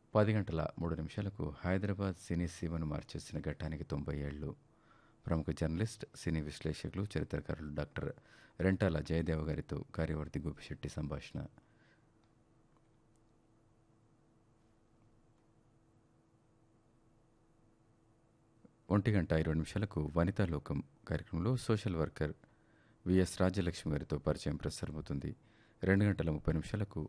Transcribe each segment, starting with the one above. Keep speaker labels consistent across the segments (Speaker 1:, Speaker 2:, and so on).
Speaker 1: పది గంటల మూడు నిమిషాలకు హైదరాబాద్ సినీ సీమను మార్చేసిన ఘట్టానికి తొంభై ఏళ్ళు ప్రముఖ జర్నలిస్ట్ సినీ విశ్లేషకులు చరిత్రకారులు డాక్టర్ రెంటాల జయదేవ గారితో కార్యవర్తి గోపిశెట్టి సంభాషణ ఒంటి గంట ఇరవై నిమిషాలకు వనితా లోకం కార్యక్రమంలో సోషల్ వర్కర్ విఎస్ రాజ్యలక్ష్మి గారితో పరిచయం ప్రసారమవుతుంది రెండు గంటల ముప్పై నిమిషాలకు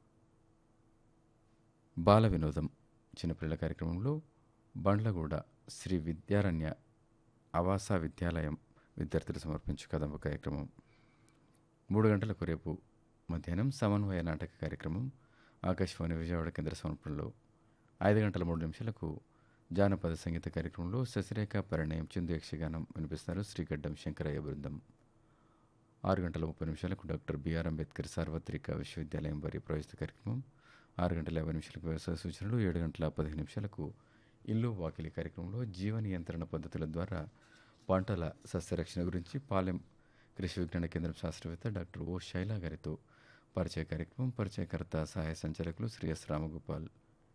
Speaker 1: బాల వినోదం చిన్నపిల్లల కార్యక్రమంలో బండ్లగూడ శ్రీ విద్యారణ్య ఆవాస విద్యాలయం విద్యార్థులు సమర్పించు కదంబ కార్యక్రమం మూడు గంటలకు రేపు మధ్యాహ్నం సమన్వయ నాటక కార్యక్రమం ఆకాశవాణి విజయవాడ కేంద్ర సమర్పణలో ఐదు గంటల మూడు నిమిషాలకు జానపద సంగీత కార్యక్రమంలో శశిరేఖ పరిణయం చిందు యక్షగానం వినిపిస్తున్నారు శ్రీగడ్డం శంకరయ్య బృందం ఆరు గంటల ముప్పై నిమిషాలకు డాక్టర్ బిఆర్ అంబేద్కర్ సార్వత్రిక విశ్వవిద్యాలయం వారి ప్రవేశ కార్యక్రమం ఆరు గంటల యాభై నిమిషాలకు వ్యవసాయ సూచనలు ఏడు గంటల పదిహేను నిమిషాలకు ఇల్లు వాకిలి కార్యక్రమంలో జీవ నియంత్రణ పద్ధతుల ద్వారా పంటల సస్యరక్షణ గురించి పాలెం కృషి విజ్ఞాన కేంద్రం శాస్త్రవేత్త డాక్టర్ ఓ శైలా గారితో పరిచయ కార్యక్రమం పరిచయకర్త సహాయ సంచాలకులు శ్రీ ఎస్ రామగోపాల్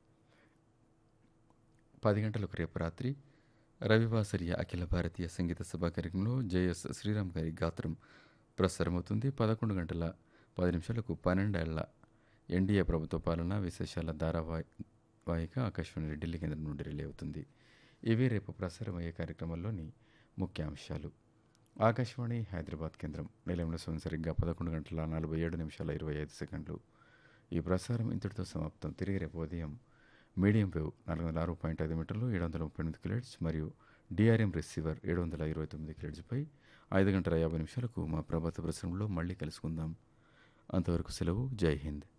Speaker 1: పది గంటలకు రేపు రాత్రి రవివాసర్య అఖిల భారతీయ సంగీత సభ కార్యక్రమంలో జేఎస్ శ్రీరామ్ గారి గాత్రం ప్రసారమవుతుంది పదకొండు గంటల పది నిమిషాలకు పన్నెండేళ్ల ఎన్డీఏ ప్రభుత్వ పాలన విశేషాల ధారావాహి వాహిక ఆకాశవాణి ఢిల్లీ కేంద్రం నుండి రిలే అవుతుంది ఇవి రేపు ప్రసారమయ్యే కార్యక్రమంలోని ముఖ్యాంశాలు ఆకాశవాణి హైదరాబాద్ కేంద్రం నిలయంలో సరిగ్గా పదకొండు గంటల నలభై ఏడు నిమిషాల ఇరవై ఐదు సెకండ్లు ఈ ప్రసారం ఇంతటితో సమాప్తం తిరిగి రేపు ఉదయం మీడియం వేవ్ నాలుగు వందల ఆరు పాయింట్ ఐదు మీటర్లు ఏడు వందల ముప్పై ఎనిమిది కిలోట్స్ మరియు డిఆర్ఎం రిసీవర్ ఏడు వందల ఇరవై తొమ్మిది కిలోట్స్పై ఐదు గంటల యాభై నిమిషాలకు మా ప్రభాత ప్రసారంలో మళ్ళీ కలుసుకుందాం అంతవరకు సెలవు జై హింద్